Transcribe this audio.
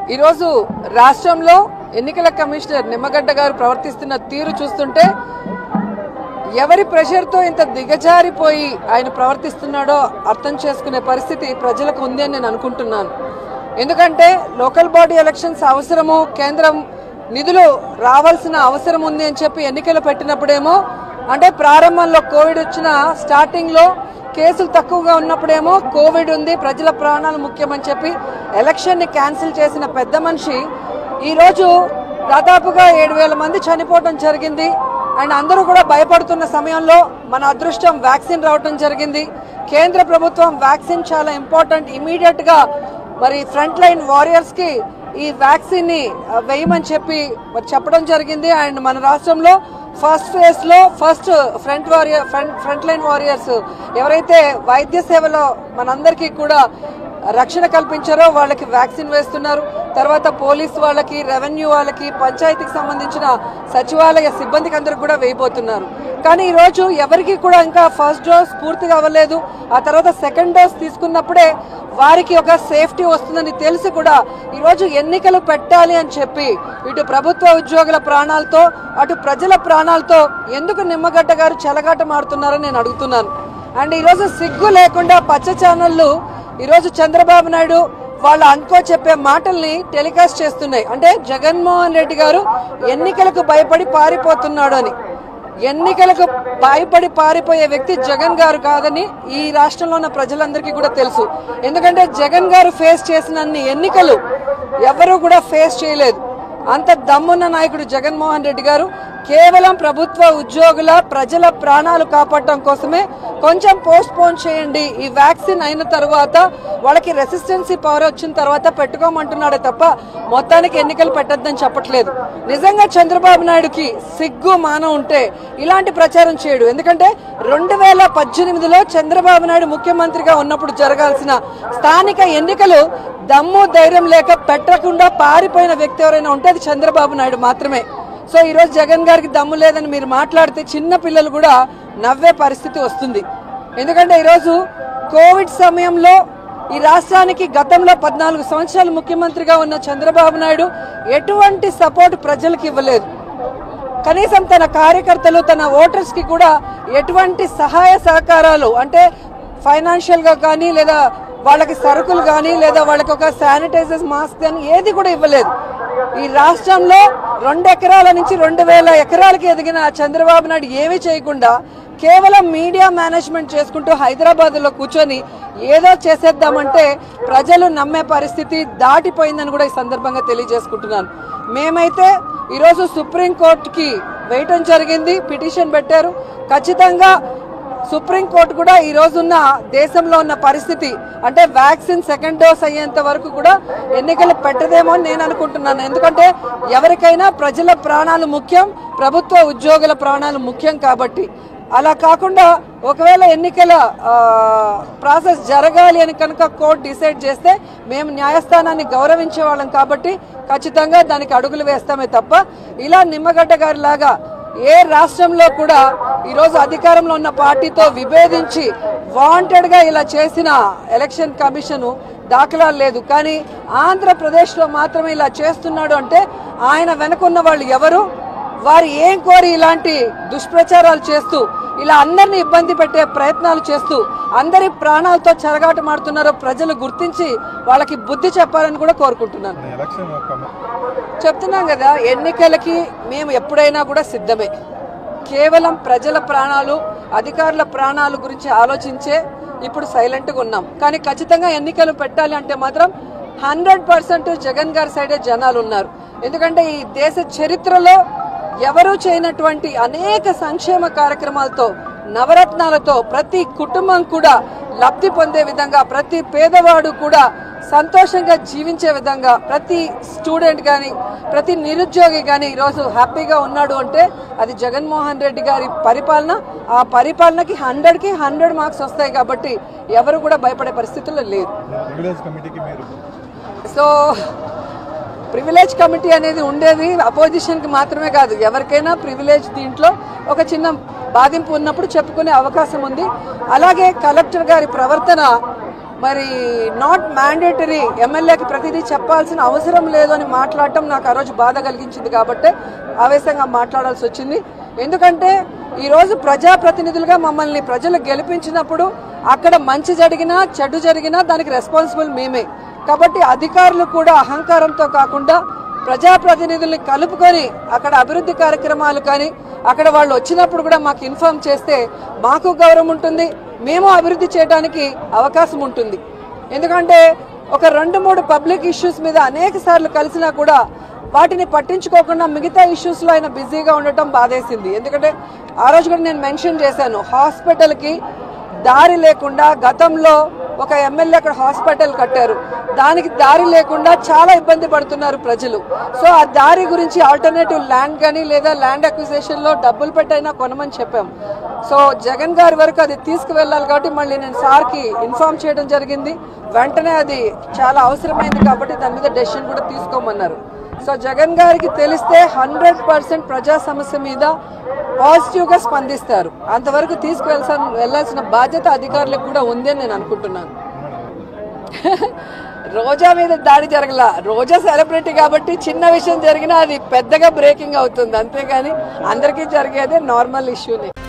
ఈరోజు రాష్ట్రంలో ఎన్నికల కమిషనర్ నిమ్మగడ్డ గారు ప్రవర్తిస్తున్న తీరు చూస్తుంటే ఎవరి ప్రెషర్తో ఇంత దిగజారిపోయి ఆయన ప్రవర్తిస్తున్నాడో అర్థం చేసుకునే పరిస్థితి ప్రజలకు ఉంది అని నేను అనుకుంటున్నాను ఎందుకంటే లోకల్ బాడీ ఎలక్షన్స్ అవసరము కేంద్రం నిధులు రావాల్సిన అవసరం ఉంది అని చెప్పి ఎన్నికలు పెట్టినప్పుడేమో అంటే ప్రారంభంలో కోవిడ్ వచ్చిన స్టార్టింగ్లో కేసులు తక్కువగా ఉన్నప్పుడేమో కోవిడ్ ఉంది ప్రజల ప్రాణాలు ముఖ్యమని చెప్పి ఎలక్షన్ని క్యాన్సిల్ చేసిన పెద్ద మనిషి ఈరోజు దాదాపుగా ఏడు వేల మంది చనిపోవడం జరిగింది అండ్ అందరూ కూడా భయపడుతున్న సమయంలో మన అదృష్టం వ్యాక్సిన్ రావడం జరిగింది కేంద్ర ప్రభుత్వం వ్యాక్సిన్ చాలా ఇంపార్టెంట్ ఇమీడియట్ గా మరి ఫ్రంట్ లైన్ వారియర్స్ కి ఈ వ్యాక్సిన్ ని ఆ, వేయమని చెప్పి మరి చెప్పడం జరిగింది అండ్ మన రాష్ట్రంలో ఫస్ట్ ఫేజ్ లో first front warrior front front line warriors ఎవరైతే వైద్య సేవలో మనందరికీ కూడా రక్షణ కల్పించారో వాళ్ళకి వ్యాక్సిన్ వేస్తున్నారు తర్వాత పోలీస్ వాళ్ళకి రెవెన్యూ వాళ్ళకి పంచాయతీకి సంబంధించిన సచివాలయ సిబ్బందికి అందరికి కూడా వేయబోతున్నారు కానీ ఈ రోజు ఎవరికి కూడా ఇంకా ఫస్ట్ డోస్ పూర్తిగా అవ్వలేదు ఆ తర్వాత సెకండ్ డోస్ తీసుకున్నప్పుడే వారికి ఒక సేఫ్టీ వస్తుందని తెలిసి కూడా ఈ రోజు ఎన్నికలు పెట్టాలి అని చెప్పి ఇటు ప్రభుత్వ ఉద్యోగుల ప్రాణాలతో అటు ప్రజల ప్రాణాలతో ఎందుకు నిమ్మగడ్డ గారు చెలగాట మారుతున్నారని నేను అడుగుతున్నాను అండ్ ఈరోజు సిగ్గు లేకుండా పచ్చ ఛానళ్ళు ఈరోజు చంద్రబాబు నాయుడు వాళ్ళ అనుకో చెప్పే మాటల్ని టెలికాస్ట్ చేస్తున్నాయి అంటే జగన్మోహన్ రెడ్డి గారు ఎన్నికలకు భయపడి పారిపోతున్నాడు అని ఎన్నికలకు భయపడి పారిపోయే వ్యక్తి జగన్ గారు కాదని ఈ రాష్ట్రంలో ఉన్న ప్రజలందరికీ కూడా తెలుసు ఎందుకంటే జగన్ గారు ఫేస్ చేసిన అన్ని ఎన్నికలు ఎవరు కూడా ఫేస్ చేయలేదు అంత దమ్మున్న నాయకుడు జగన్మోహన్ రెడ్డి గారు కేవలం ప్రభుత్వ ఉద్యోగుల ప్రజల ప్రాణాలు కాపాడటం కోసమే కొంచెం పోస్ట్ పోన్ చేయండి ఈ వ్యాక్సిన్ అయిన తర్వాత వాళ్ళకి రెసిస్టెన్సీ పవర్ వచ్చిన తర్వాత పెట్టుకోమంటున్నాడే తప్ప మొత్తానికి ఎన్నికలు పెట్టొద్దని చెప్పట్లేదు నిజంగా చంద్రబాబు నాయుడుకి సిగ్గు మానం ఉంటే ఇలాంటి ప్రచారం చేయడు ఎందుకంటే రెండు వేల పద్దెనిమిదిలో చంద్రబాబు నాయుడు ముఖ్యమంత్రిగా ఉన్నప్పుడు జరగాల్సిన స్థానిక ఎన్నికలు దమ్ము ధైర్యం లేక పెట్టకుండా పారిపోయిన వ్యక్తి ఎవరైనా ఉంటే అది చంద్రబాబు నాయుడు మాత్రమే సో ఈ రోజు జగన్ గారికి దమ్ము లేదని మీరు మాట్లాడితే చిన్న పిల్లలు కూడా నవ్వే పరిస్థితి వస్తుంది ఎందుకంటే ఈరోజు కోవిడ్ సమయంలో ఈ రాష్ట్రానికి గతంలో పద్నాలుగు సంవత్సరాలు ముఖ్యమంత్రిగా ఉన్న చంద్రబాబు నాయుడు ఎటువంటి సపోర్ట్ ప్రజలకు ఇవ్వలేదు కనీసం తన కార్యకర్తలు తన ఓటర్స్ కి కూడా ఎటువంటి సహాయ సహకారాలు అంటే ఫైనాన్షియల్ గా కానీ లేదా వాళ్ళకి సరుకులు కానీ లేదా వాళ్ళకి ఒక శానిటైజర్స్ మాస్క్ కానీ ఏది కూడా ఇవ్వలేదు ఈ రాష్ట్రంలో రెండు ఎకరాల నుంచి రెండు వేల ఎకరాలకి ఎదిగిన చంద్రబాబు నాయుడు ఏమీ చేయకుండా కేవలం మీడియా మేనేజ్మెంట్ చేసుకుంటూ హైదరాబాద్ లో కూర్చొని ఏదో చేసేద్దామంటే ప్రజలు నమ్మే పరిస్థితి దాటిపోయిందని కూడా ఈ సందర్భంగా తెలియజేసుకుంటున్నాను మేమైతే ఈరోజు సుప్రీంకోర్టుకి వేయటం జరిగింది పిటిషన్ పెట్టారు ఖచ్చితంగా సుప్రీంకోర్టు కూడా ఈ రోజున్న దేశంలో ఉన్న పరిస్థితి అంటే వ్యాక్సిన్ సెకండ్ డోస్ అయ్యేంత వరకు కూడా ఎన్నికలు పెట్టదేమో అని నేను అనుకుంటున్నాను ఎందుకంటే ఎవరికైనా ప్రజల ప్రాణాలు ముఖ్యం ప్రభుత్వ ఉద్యోగుల ప్రాణాలు ముఖ్యం కాబట్టి అలా కాకుండా ఒకవేళ ఎన్నికల ఆ, ప్రాసెస్ జరగాలి అని కనుక కోర్టు డిసైడ్ చేస్తే మేము న్యాయస్థానాన్ని గౌరవించే వాళ్ళం కాబట్టి ఖచ్చితంగా దానికి అడుగులు వేస్తామే తప్ప ఇలా నిమ్మగడ్డ గారి లాగా ఏ రాష్ట్రంలో కూడా ఈరోజు అధికారంలో ఉన్న పార్టీతో విభేదించి వాంటెడ్ గా ఇలా చేసిన ఎలక్షన్ కమిషన్ దాఖలాలు లేదు కానీ ఆంధ్రప్రదేశ్లో మాత్రమే ఇలా చేస్తున్నాడు అంటే ఆయన వెనుకున్న వాళ్ళు ఎవరు వారు ఏం కోరి ఇలాంటి దుష్ప్రచారాలు చేస్తూ ఇలా అందరిని ఇబ్బంది పెట్టే ప్రయత్నాలు చేస్తూ అందరి ప్రాణాలతో చెలగాటమాడుతున్నారో ప్రజలు గుర్తించి వాళ్ళకి బుద్ధి చెప్పాలని కూడా కోరుకుంటున్నాను ఎలక్షన్ యొక్క చెప్తున్నాం కదా ఎన్నికలకి మేము ఎప్పుడైనా కూడా సిద్ధమే కేవలం ప్రజల ప్రాణాలు అధికారుల ప్రాణాల గురించి ఆలోచించే ఇప్పుడు సైలెంట్గా ఉన్నాం కానీ ఖచ్చితంగా ఎన్నికలు పెట్టాలి అంటే మాత్రం హండ్రెడ్ పర్సెంట్ జగన్ గారి సైడే జనాలు ఉన్నారు ఎందుకంటే ఈ దేశ చరిత్రలో ఎవరూ చేయనటువంటి అనేక సంక్షేమ కార్యక్రమాలతో నవరత్నాలతో ప్రతి కుటుంబం కూడా లబ్ధి పొందే విధంగా ప్రతి పేదవాడు కూడా సంతోషంగా జీవించే విధంగా ప్రతి స్టూడెంట్ కానీ ప్రతి నిరుద్యోగి కానీ ఈరోజు హ్యాపీగా ఉన్నాడు అంటే అది జగన్మోహన్ రెడ్డి గారి పరిపాలన ఆ పరిపాలనకి హండ్రెడ్కి హండ్రెడ్ మార్క్స్ వస్తాయి కాబట్టి ఎవరు కూడా భయపడే పరిస్థితుల్లో లేదు ప్రివిలేజ్ కమిటీకి మీరు సో ప్రివిలేజ్ కమిటీ అనేది ఉండేది అపోజిషన్ కి మాత్రమే కాదు ఎవరికైనా ప్రివిలేజ్ దీంట్లో ఒక చిన్న బాధింపు ఉన్నప్పుడు చెప్పుకునే అవకాశం ఉంది అలాగే కలెక్టర్ గారి ప్రవర్తన మరి నాట్ మ్యాండేటరీ ఎమ్మెల్యేకి ప్రతిదీ చెప్పాల్సిన అవసరం లేదు అని మాట్లాడటం నాకు ఆ రోజు బాధ కలిగించింది కాబట్టి ఆవేశంగా మాట్లాడాల్సి వచ్చింది ఎందుకంటే ఈరోజు ప్రజాప్రతినిధులుగా మమ్మల్ని ప్రజలు గెలిపించినప్పుడు అక్కడ మంచి జరిగినా చెడు జరిగినా దానికి రెస్పాన్సిబుల్ మేమే కాబట్టి అధికారులు కూడా అహంకారంతో కాకుండా ప్రజాప్రతినిధుల్ని కలుపుకొని అక్కడ అభివృద్ధి కార్యక్రమాలు కానీ అక్కడ వాళ్ళు వచ్చినప్పుడు కూడా మాకు ఇన్ఫార్మ్ చేస్తే మాకు గౌరవం ఉంటుంది మేము అభివృద్ధి చేయడానికి అవకాశం ఉంటుంది ఎందుకంటే ఒక రెండు మూడు పబ్లిక్ ఇష్యూస్ మీద అనేక సార్లు కలిసినా కూడా వాటిని పట్టించుకోకుండా మిగతా ఇష్యూస్లో ఆయన బిజీగా ఉండటం బాధేసింది ఎందుకంటే ఆ రోజు కూడా నేను మెన్షన్ చేశాను హాస్పిటల్కి దారి లేకుండా గతంలో ఒక ఎమ్మెల్యే అక్కడ హాస్పిటల్ కట్టారు దానికి దారి లేకుండా చాలా ఇబ్బంది పడుతున్నారు ప్రజలు సో ఆ దారి గురించి ఆల్టర్నేటివ్ ల్యాండ్ కానీ లేదా ల్యాండ్ అక్విజిషన్ లో డబ్బులు పెట్టైనా కొనమని చెప్పాం సో జగన్ గారి వరకు అది తీసుకువెళ్ళాలి కాబట్టి మళ్ళీ నేను సార్కి ఇన్ఫార్మ్ చేయడం జరిగింది వెంటనే అది చాలా అవసరమైంది కాబట్టి దాని మీద డెసిషన్ కూడా తీసుకోమన్నారు సో జగన్ గారికి తెలిస్తే హండ్రెడ్ పర్సెంట్ ప్రజా సమస్య మీద పాజిటివ్ గా స్పందిస్తారు అంతవరకు తీసుకువెళ్ళాల్సిన వెళ్ళాల్సిన బాధ్యత అధికారులకు కూడా ఉంది అని నేను అనుకుంటున్నాను రోజా మీద దాడి జరగల రోజా సెలబ్రిటీ కాబట్టి చిన్న విషయం జరిగినా అది పెద్దగా బ్రేకింగ్ అవుతుంది అంతేగాని అందరికీ జరిగేదే నార్మల్ ఇష్యూనే